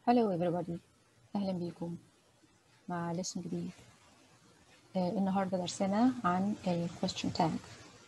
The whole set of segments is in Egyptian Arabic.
Hello everybody أهلا بيكم مع lesson جديد آه النهاردة درسنا عن ال question tag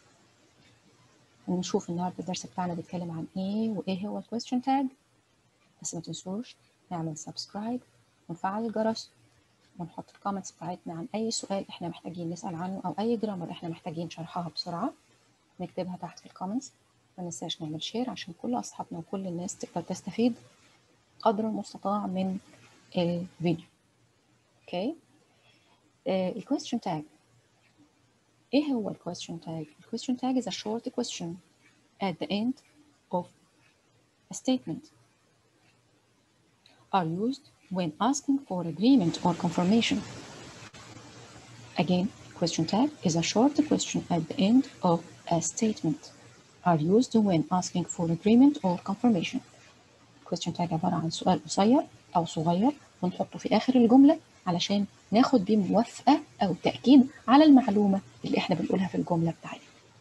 نشوف النهاردة الدرس بتاعنا بيتكلم عن إيه وإيه هو ال question tag بس ما تنسوش نعمل subscribe ونفعل الجرس ونحط الكومنتس بتاعتنا عن أي سؤال إحنا محتاجين نسأل عنه أو أي جرامر إحنا محتاجين شرحها بسرعة نكتبها تحت في الكومنتس ما ننساش نعمل شير عشان كل أصحابنا وكل الناس تقدر تستفيد قدر المستطاع من الفيديو اوكي ال question tag ايه هو ال question tag ال question tag is a short question at the end of a statement are used when asking for agreement or confirmation again question tag is a short question at the end of a statement are used when asking for agreement or confirmation question tag عبارة عن سؤال قصير أو صغير ونحطه في آخر الجملة علشان ناخد بيه موافقة أو تأكيد على المعلومة اللي إحنا بنقولها في الجملة بتاعتنا.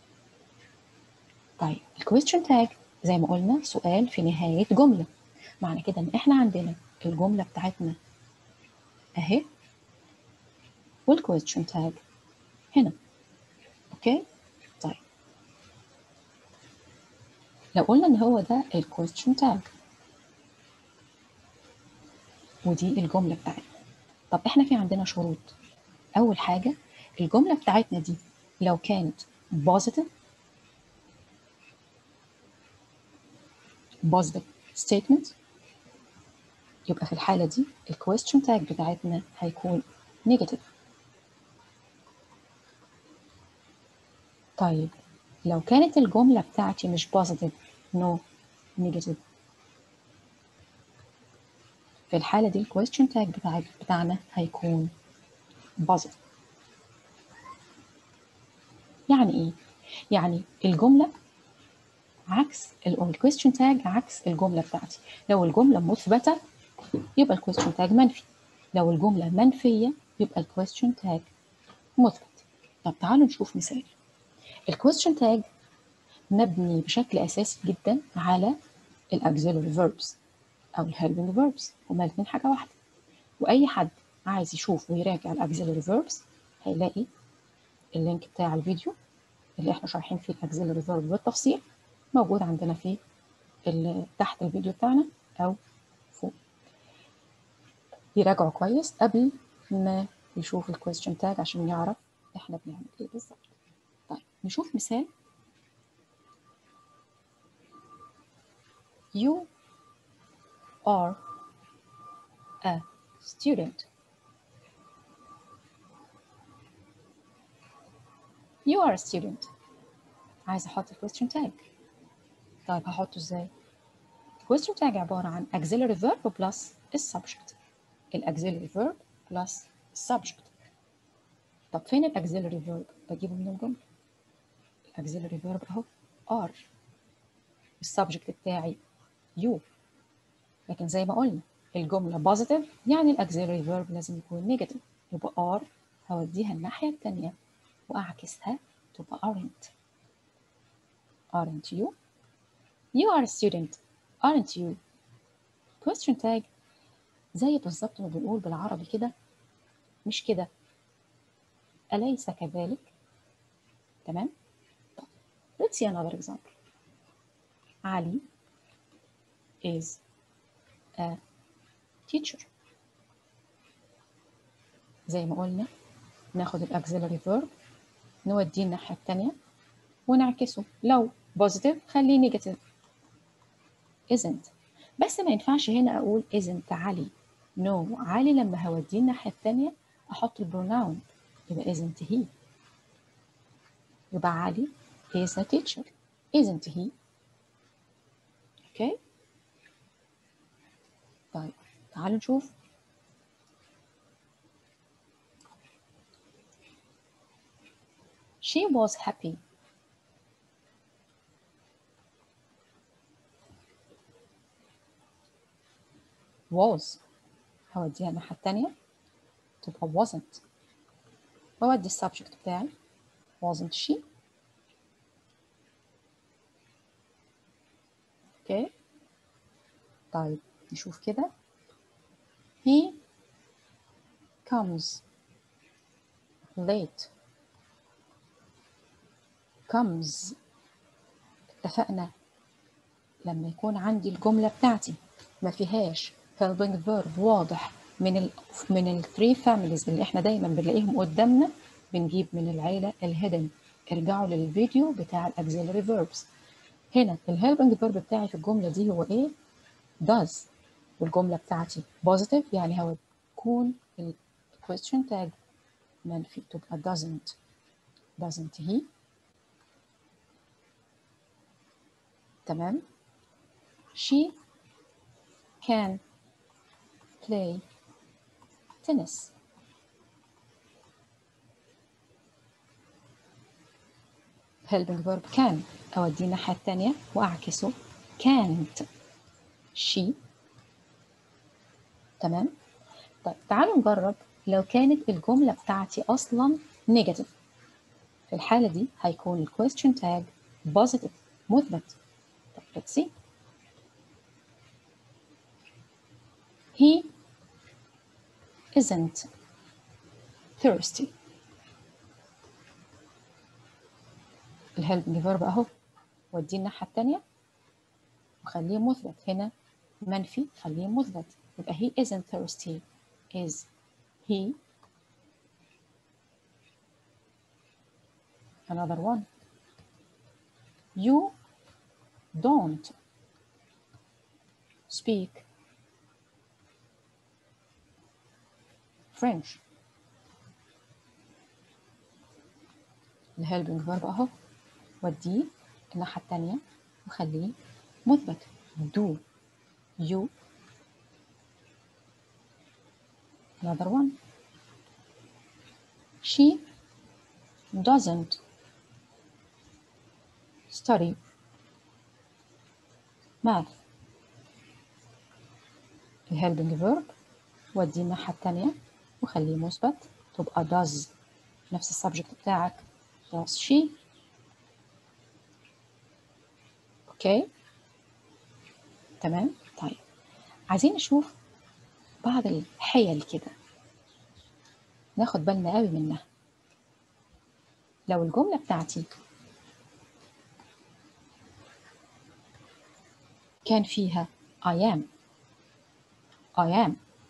طيب ال question tag زي ما قلنا سؤال في نهاية جملة. معنى كده إن إحنا عندنا الجملة بتاعتنا أهي وال question tag هنا. أوكي؟ طيب لو قلنا إن هو ده ال question tag ودي الجملة بتاعتنا طب احنا في عندنا شروط أول حاجة الجملة بتاعتنا دي لو كانت positive positive statement يبقى في الحالة دي ال question tag بتاعتنا هيكون negative طيب لو كانت الجملة بتاعتي مش positive no negative في الحالة دي الكويستشن تاج بتاع بتاعنا هيكون positive يعني ايه؟ يعني الجملة عكس الكويستشن تاج عكس الجملة بتاعتي لو الجملة مثبتة يبقى الكويستشن تاج منفي لو الجملة منفية يبقى الكويستشن تاج مثبت طب تعالوا نشوف مثال الكويستشن تاج مبني بشكل أساسي جدا على الأكسيلوري verbs أو الهيلبنج فيربس هما الاتنين حاجة واحدة وأي حد عايز يشوف ويراجع الأكسيلوري فيربس هيلاقي اللينك بتاع الفيديو اللي احنا شارحين فيه الأكسيلوري فيرب بالتفصيل موجود عندنا في تحت الفيديو بتاعنا أو فوق يراجعوا كويس قبل ما يشوف الكويستشن تاج عشان يعرف احنا بنعمل ايه بالظبط طيب نشوف مثال You are a student. You are a student. عايز احط question tag. طيب هحطه ازاي؟ question tag عبارة عن auxiliary verb plus السبجكت. الauxiliary verb plus السبجكت. طب فين الauxiliary verb؟ بجيبه من الجملة. الauxiliary verb اهو are. السبجكت بتاعي you. لكن زي ما قلنا الجملة بوزيتيف يعني الأكسيلري فيرب لازم يكون نيجاتيف يبقى are هوديها الناحية التانية وأعكسها تبقى aren't aren't you you are a student aren't you question tag زي بالظبط ما بنقول بالعربي كده مش كده أليس كذلك تمام let's see another example علي is a teacher زي ما قلنا ناخد الاكسيلري فيرب نوديه الناحية التانية ونعكسه لو بوزيتيف خليه نيجاتيف isn't بس ما ينفعش هنا اقول isn't علي نو no. علي لما هوديه الناحية التانية احط البروناون يبقى isn't he يبقى علي is a teacher isn't he اوكي okay. طيب تعالوا نشوف She was happy. was هوديها الناحية التانية تبقى wasn't بودي السبجكت بتاعي wasn't she اوكي طيب نشوف كده he comes late comes اتفقنا لما يكون عندي الجملة بتاعتي ما فيهاش helping verb واضح من ال من ال three families اللي احنا دايما بنلاقيهم قدامنا بنجيب من العيلة الهيدن ارجعوا للفيديو بتاع الاكسيلري verbs هنا الهيلبنج verb بتاعي في الجملة دي هو ايه does والجملة بتاعتي positive يعني هو تكون ال question tag منفي تبقى doesn't doesn't he تمام she can play tennis helping verb can أوديه الناحية التانية وأعكسه can't she تمام طيب تعالوا نجرب لو كانت الجملة بتاعتي أصلا negative في الحالة دي هيكون ال question tag positive مثبت طب let's see he isn't thirsty الهيلبنج فيرب اهو وديه الناحية التانية وخليه مثبت هنا منفي خليه مثبت يبقى he isn't thirsty is he another one you don't speak French الهيلبنج فيرب اهو وديه الناحية التانية وخليه مثبت do you another one she doesn't study math الهيلبنج فيرب وديه الناحية التانية وخليه مثبت تبقى does نفس السبجكت بتاعك does she اوكي تمام طيب عايزين نشوف بعض الحيل كده ناخد بالنا قوي منها لو الجملة بتاعتي كان فيها I am I am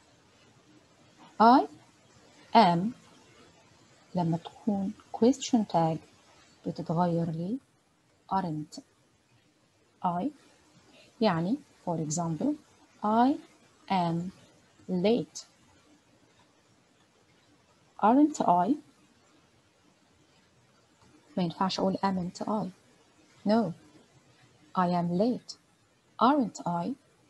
I am لما تكون question tag بتتغير ل aren't I يعني for example I am late aren't I ما ينفعش أقول amn't I no I am late aren't I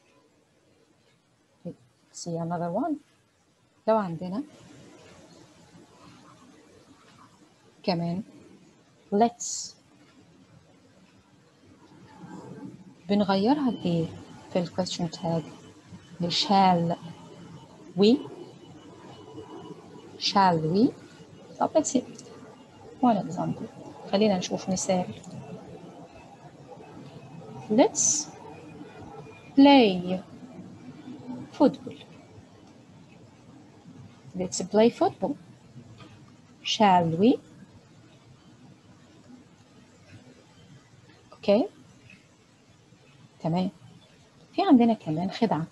Let's see another one لو عندنا كمان let's بنغيرها لإيه في ال question tag ل shall we shall we طب let's see one example خلينا نشوف مثال let's play football let's play football shall we اوكي okay. تمام في عندنا كمان خدعة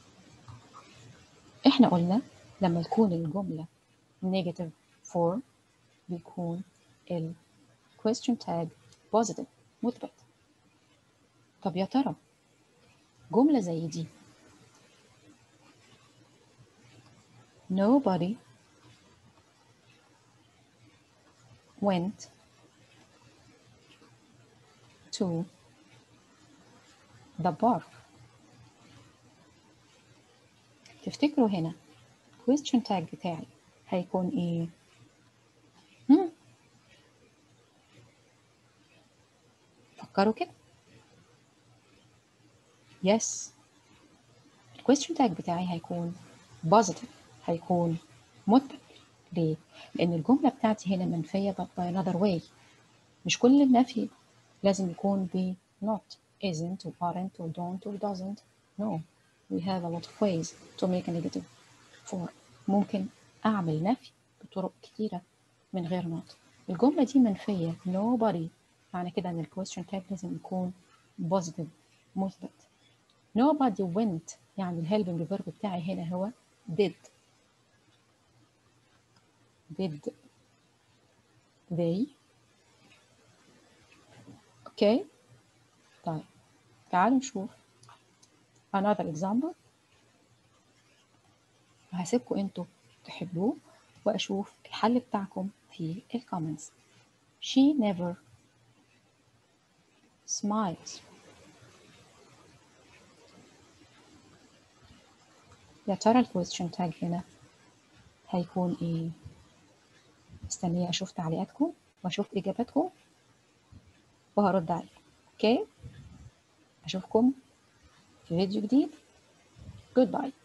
احنا قلنا لما تكون الجملة negative form بيكون ال question tag positive مثبت طب يا ترى جملة زي دي nobody went to the park تفتكروا هنا question tag بتاعي هيكون ايه هم؟ فكروا كده yes question tag بتاعي هيكون positive هيكون مثبت ليه؟ لأن الجملة بتاعتي هنا منفية but by another way مش كل النفي لازم يكون ب not isn't or aren't or don't or doesn't no we have a lot of ways to make a negative for ممكن أعمل نفي بطرق كتيرة من غير نطق الجملة دي منفية nobody معنى كده إن الكويستشن تاج لازم يكون positive مثبت nobody went يعني الهيلبنج فيرب بتاعي هنا هو did did they اوكي طيب تعالوا نشوف another example وهسيبكم انتوا تحلوه واشوف الحل بتاعكم في الكومنتس she never smiles يا ترى الكويستشن تاج هنا هيكون ايه مستنية اشوف تعليقاتكم واشوف اجاباتكم وهرد عليكم اوكي اشوفكم في فيديو جديد جود باي